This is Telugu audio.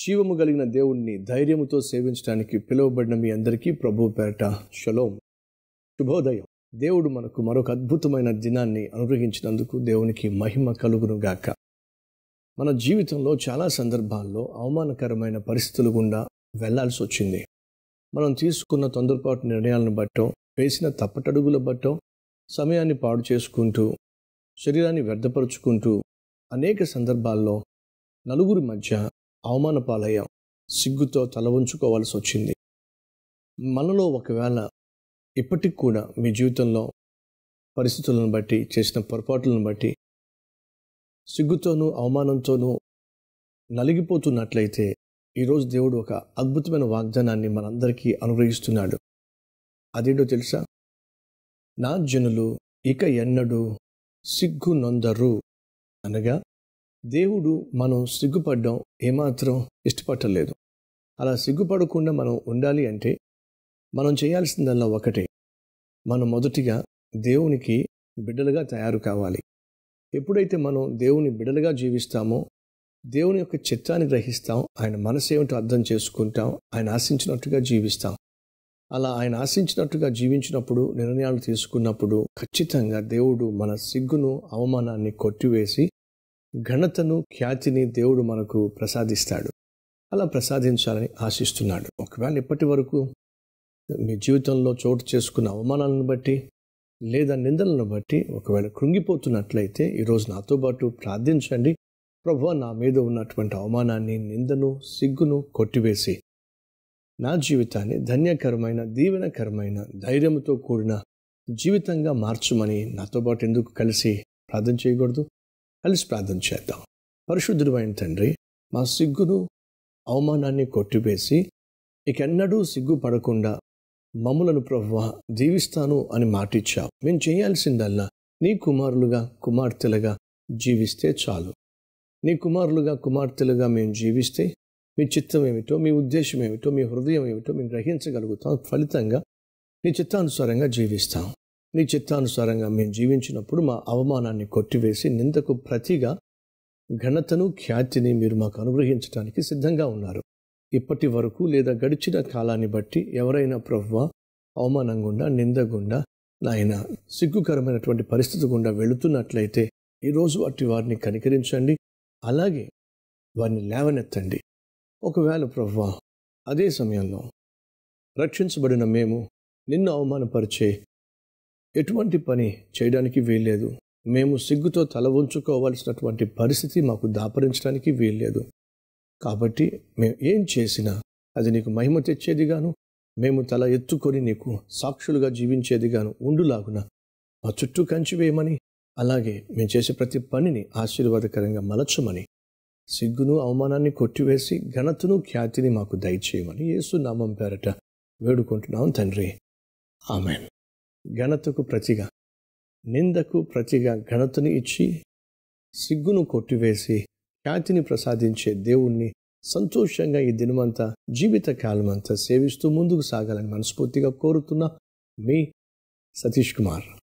జీవము కలిగిన దేవుణ్ణి ధైర్యముతో సేవించడానికి పిలువబడిన మీ అందరికీ ప్రభు పేరట షలోం శుభోదయం దేవుడు మనకు మరొక అద్భుతమైన దినాన్ని అనుగ్రహించినందుకు దేవునికి మహిమ కలుగును గాక మన జీవితంలో చాలా సందర్భాల్లో అవమానకరమైన పరిస్థితులు గుండా వెళ్లాల్సి వచ్చింది మనం తీసుకున్న తొందరపాటు నిర్ణయాలను బట్టో వేసిన తప్పటడుగుల బట్టో సమయాన్ని పాడు చేసుకుంటూ శరీరాన్ని వ్యర్థపరుచుకుంటూ అనేక సందర్భాల్లో నలుగురి మధ్య అవమాన పాలయ్యాం సిగ్గుతో తల ఉంచుకోవాల్సి వచ్చింది మనలో ఒకవేళ ఇప్పటికి కూడా మీ జీవితంలో పరిస్థితులను బట్టి చేసిన పొరపాట్లను బట్టి సిగ్గుతోనూ అవమానంతోనూ నలిగిపోతున్నట్లయితే ఈరోజు దేవుడు ఒక అద్భుతమైన వాగ్దానాన్ని మనందరికీ అనుగ్రహిస్తున్నాడు అదేంటో తెలుసా నా జనులు ఇక ఎన్నడూ సిగ్గు నొందరు అనగా దేవుడు మనం సిగ్గుపడ్డం ఏమాత్రం ఇష్టపట్టలేదు అలా సిగ్గుపడకుండా మనం ఉండాలి అంటే మనం చేయాల్సిందల్లా ఒకటే మనం మొదటిగా దేవునికి బిడ్డలుగా తయారు కావాలి ఎప్పుడైతే మనం దేవుని బిడ్డలుగా జీవిస్తామో దేవుని యొక్క చిత్తాన్ని గ్రహిస్తాం ఆయన మనసు ఏమిటో అర్థం చేసుకుంటాం ఆయన ఆశించినట్టుగా జీవిస్తాం అలా ఆయన ఆశించినట్టుగా జీవించినప్పుడు నిర్ణయాలు తీసుకున్నప్పుడు ఖచ్చితంగా దేవుడు మన సిగ్గును అవమానాన్ని కొట్టివేసి ఘనతను ఖ్యాతిని దేవుడు మనకు ప్రసాదిస్తాడు అలా ప్రసాదించాలని ఆశిస్తున్నాడు ఒకవేళ ఇప్పటి వరకు మీ జీవితంలో చోటు చేసుకున్న అవమానాలను బట్టి లేదా నిందలను బట్టి ఒకవేళ కృంగిపోతున్నట్లయితే ఈరోజు నాతో పాటు ప్రార్థించండి ప్రభు నా మీద ఉన్నటువంటి అవమానాన్ని నిందను సిగ్గును కొట్టివేసి నా జీవితాన్ని ధన్యకరమైన దీవెనకరమైన ధైర్యంతో కూడిన జీవితంగా మార్చమని నాతో పాటు ఎందుకు కలిసి ప్రార్థన చేయకూడదు కలిసి ప్రార్థన చేద్దాం పరిశుద్ధుడు అయిన తండ్రి మా సిగ్గును అవమానాన్ని కొట్టివేసి ఇకెన్నడూ సిగ్గుపడకుండా మమ్ములను ప్రవ్వ దీవిస్తాను అని మాటిచ్చావు మేము చేయాల్సిందల్లా నీ కుమారులుగా కుమార్తెలుగా జీవిస్తే చాలు నీ కుమారులుగా కుమార్తెలుగా మేము జీవిస్తే మీ చిత్తం ఏమిటో మీ ఉద్దేశం ఏమిటో మీ హృదయం ఏమిటో మేము గ్రహించగలుగుతాం ఫలితంగా నీ చిత్తానుసారంగా జీవిస్తాం నీ చిత్తానుసారంగా మేము జీవించినప్పుడు మా అవమానాన్ని కొట్టివేసి నిందకు ప్రతిగా ఘనతను ఖ్యాతిని మీరు మాకు అనుగ్రహించడానికి సిద్ధంగా ఉన్నారు ఇప్పటి వరకు లేదా గడిచిన కాలాన్ని బట్టి ఎవరైనా ప్రవ్వ అవమానం గుండా నింద గుండా నాయన సిగ్గుకరమైనటువంటి పరిస్థితి గుండా వెళుతున్నట్లయితే ఈరోజు అట్టి వారిని కనికరించండి అలాగే వారిని లేవనెత్తండి ఒకవేళ ప్రవ్వ అదే సమయంలో రక్షించబడిన మేము నిన్ను అవమానపరిచే ఎటువంటి పని చేయడానికి వీల్లేదు మేము సిగ్గుతో తల ఉంచుకోవాల్సినటువంటి పరిస్థితి మాకు దాపరించడానికి వీల్లేదు కాబట్టి మేము ఏం చేసినా అది నీకు మహిమ తెచ్చేదిగాను మేము తల ఎత్తుకొని నీకు సాక్షులుగా జీవించేదిగాను ఉండులాగున మా చుట్టూ కంచి వేయమని అలాగే మేము చేసే ప్రతి పనిని ఆశీర్వాదకరంగా మలచమని సిగ్గును అవమానాన్ని కొట్టివేసి ఘనతను ఖ్యాతిని మాకు దయచేయమని యేసు నామం పేరట వేడుకుంటున్నాం తండ్రి ఆమెన్ ఘనతకు ప్రతిగా నిందకు ప్రతిగా ఘనతను ఇచ్చి సిగ్గును కొట్టివేసి ఖ్యాతిని ప్రసాదించే దేవుణ్ణి సంతోషంగా ఈ దినమంతా జీవిత కాలమంతా సేవిస్తూ ముందుకు సాగాలని మనస్ఫూర్తిగా కోరుతున్న మీ సతీష్ కుమార్